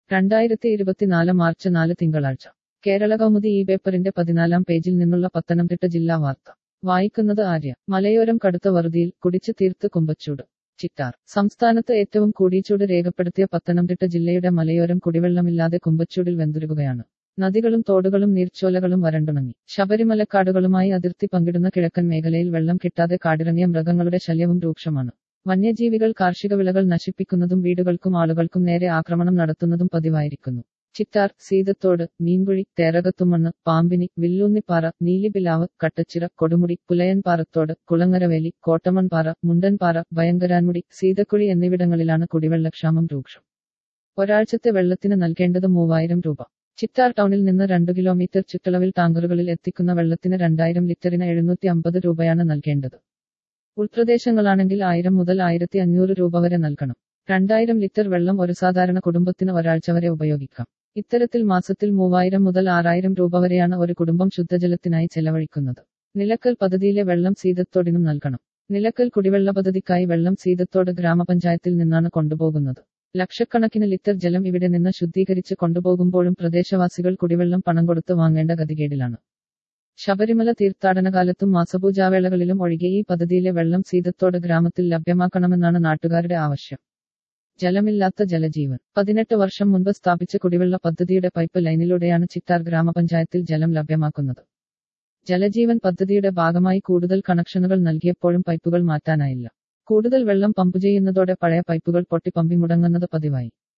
രണ്ടായിരത്തി ഇരുപത്തിനാല് മാർച്ച് നാല് തിങ്കളാഴ്ച കേരള കൗമുദി ഈ പേപ്പറിന്റെ പതിനാലാം പേജിൽ നിന്നുള്ള പത്തനംതിട്ട ജില്ലാ വാർത്ത വായിക്കുന്നത് ആര്യ മലയോരം കടുത്ത വറുതിയിൽ കുടിച്ചു തീർത്ത് കുമ്പച്ചൂട് ചിറ്റാർ സംസ്ഥാനത്ത് ഏറ്റവും കൂടിച്ചൂട് രേഖപ്പെടുത്തിയ പത്തനംതിട്ട ജില്ലയുടെ മലയോരം കുടിവെള്ളമില്ലാതെ കുമ്പച്ചൂടിൽ വെന്തുരുകുകയാണ് നദികളും തോടുകളും നീർച്ചോലകളും വരണ്ടുണങ്ങി ശബരിമലക്കാടുകളുമായി അതിർത്തി പങ്കിടുന്ന കിഴക്കൻ മേഖലയിൽ വെള്ളം കിട്ടാതെ കാടിറങ്ങിയ മൃഗങ്ങളുടെ ശല്യവും രൂക്ഷമാണ് വന്യജീവികൾ കാർഷിക വിളകൾ നശിപ്പിക്കുന്നതും വീടുകൾക്കും ആളുകൾക്കും നേരെ ആക്രമണം നടത്തുന്നതും പതിവായിരിക്കുന്നു ചിറ്റാർ സീതത്തോട് മീൻകുഴി തേരകത്തുമണ്ണ് പാമ്പിനി വില്ലൂന്നിപ്പാറ നീലിപിലാവ് കട്ടച്ചിറ കൊടുമുടി പുലയൻപാറത്തോട് കുളങ്ങരവേലി കോട്ടമൺപാറ മുണ്ടൻപാറ ഭയങ്കരാൻമുടി സീതക്കുഴി എന്നിവിടങ്ങളിലാണ് കുടിവെള്ളക്ഷാമം രൂക്ഷം ഒരാഴ്ചത്തെ വെള്ളത്തിന് നൽകേണ്ടത് മൂവായിരം രൂപ ചിറ്റാർ ടൗണിൽ നിന്ന് രണ്ടു കിലോമീറ്റർ ചുറ്റളവിൽ ടാങ്കറുകളിൽ എത്തിക്കുന്ന വെള്ളത്തിന് രണ്ടായിരം ലിറ്ററിന് എഴുന്നൂറ്റി അമ്പത് രൂപയാണ് നൽകേണ്ടത് ഉൾപ്രദേശങ്ങളാണെങ്കിൽ ആയിരം മുതൽ ആയിരത്തി അഞ്ഞൂറ് രൂപ വരെ നൽകണം രണ്ടായിരം ലിറ്റർ വെള്ളം ഒരു സാധാരണ കുടുംബത്തിന് ഒരാഴ്ച വരെ ഉപയോഗിക്കാം ഇത്തരത്തിൽ മാസത്തിൽ മൂവായിരം മുതൽ ആറായിരം രൂപ വരെയാണ് ഒരു കുടുംബം ശുദ്ധജലത്തിനായി ചെലവഴിക്കുന്നത് നിലക്കൽ പദ്ധതിയിലെ വെള്ളം സീതത്തോടിനും നൽകണം നിലക്കൽ കുടിവെള്ള പദ്ധതിക്കായി വെള്ളം സീതത്തോട് ഗ്രാമപഞ്ചായത്തിൽ നിന്നാണ് കൊണ്ടുപോകുന്നത് ലക്ഷക്കണക്കിന് ലിറ്റർ ജലം ഇവിടെ നിന്ന് ശുദ്ധീകരിച്ച് കൊണ്ടുപോകുമ്പോഴും പ്രദേശവാസികൾ കുടിവെള്ളം പണം കൊടുത്ത് വാങ്ങേണ്ട ഗതികേടിലാണ് ശബരിമല തീർത്ഥാടനകാലത്തും മാസപൂജാവേളകളിലും ഒഴികെ ഈ പദ്ധതിയിലെ വെള്ളം സീതത്തോട് ഗ്രാമത്തിൽ ലഭ്യമാക്കണമെന്നാണ് നാട്ടുകാരുടെ ആവശ്യം ജലമില്ലാത്ത ജലജീവൻ പതിനെട്ട് വർഷം മുൻപ് സ്ഥാപിച്ച കുടിവെള്ള പദ്ധതിയുടെ പൈപ്പ് ലൈനിലൂടെയാണ് ചിറ്റാർ ഗ്രാമപഞ്ചായത്തിൽ ജലം ലഭ്യമാക്കുന്നത് ജലജീവൻ പദ്ധതിയുടെ ഭാഗമായി കൂടുതൽ കണക്ഷനുകൾ നൽകിയപ്പോഴും പൈപ്പുകൾ മാറ്റാനായില്ല കൂടുതൽ വെള്ളം പമ്പ് ചെയ്യുന്നതോടെ പഴയ പൈപ്പുകൾ പൊട്ടി പമ്പി മുടങ്ങുന്നത് പതിവായി